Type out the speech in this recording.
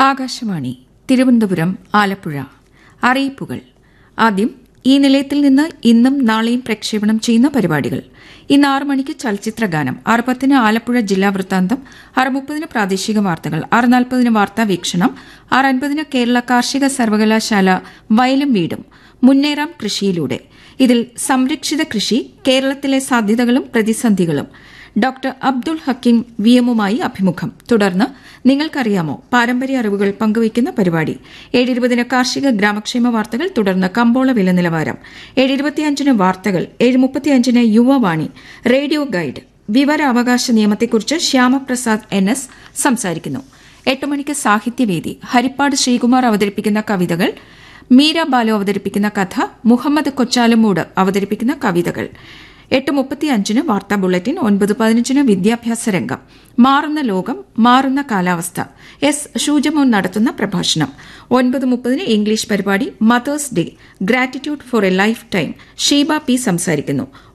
ആകാശവാണി തിരുവനന്തപുരം ആലപ്പുഴ അറിയിപ്പുകൾ ആദ്യം ഈ നിലയത്തിൽ നിന്ന് ഇന്നും നാളെയും പ്രക്ഷേപണം ചെയ്യുന്ന പരിപാടികൾ ഇന്ന് ആറ് മണിക്ക് ചലച്ചിത്ര ഗാനം ആറ് പത്തിന് ആലപ്പുഴ ജില്ലാ വൃത്താന്തം ആറ് മുപ്പതിന് പ്രാദേശിക വാർത്തകൾ ആറ് നാൽപ്പതിന് വാർത്താ വീക്ഷണം ആറ് അൻപതിന് കേരള കാർഷിക സർവകലാശാല വയലും വീടും മുന്നേറാം കൃഷിയിലൂടെ ഇതിൽ സംരക്ഷിത കൃഷി കേരളത്തിലെ സാധ്യതകളും പ്രതിസന്ധികളും ഡോക്ടർ അബ്ദുൾ ഹക്കീം വി എമ്മുമായി അഭിമുഖം തുടർന്ന് നിങ്ങൾക്കറിയാമോ പാരമ്പര്യ അറിവുകൾ പങ്കുവയ്ക്കുന്ന പരിപാടി ഏഴിരുപതിന് കാർഷിക ഗ്രാമക്ഷേമ വാർത്തകൾ തുടർന്ന് കമ്പോള വില നിലവാരം ഏഴിരുപത്തിയഞ്ചിന് വാർത്തകൾ ഏഴ് മുപ്പത്തിയഞ്ചിന് യുവവാണി റേഡിയോ ഗൈഡ് വിവരാവകാശ നിയമത്തെക്കുറിച്ച് ശ്യാമപ്രസാദ് എൻ എസ് സംസാരിക്കുന്നു എട്ട് മണിക്ക് സാഹിത്യവേദി ഹരിപ്പാട് ശ്രീകുമാർ അവതരിപ്പിക്കുന്ന കവിതകൾ മീര ബാലു അവതരിപ്പിക്കുന്ന കഥ മുഹമ്മദ് കൊച്ചാലമൂട് അവതരിപ്പിക്കുന്ന കവിതകൾ എട്ട് മുപ്പത്തിയഞ്ചിന് വാർത്താ ബുള്ളറ്റിൻ ഒൻപത് പതിനഞ്ചിന് വിദ്യാഭ്യാസ രംഗം മാറുന്ന ലോകം മാറുന്ന കാലാവസ്ഥ എസ് ഷൂജമോൻ നടത്തുന്ന പ്രഭാഷണം ഒൻപത് മുപ്പതിന് ഇംഗ്ലീഷ് പരിപാടി Mother's Day gratitude for a lifetime Sheeba P സംസാരിക്കുന്നു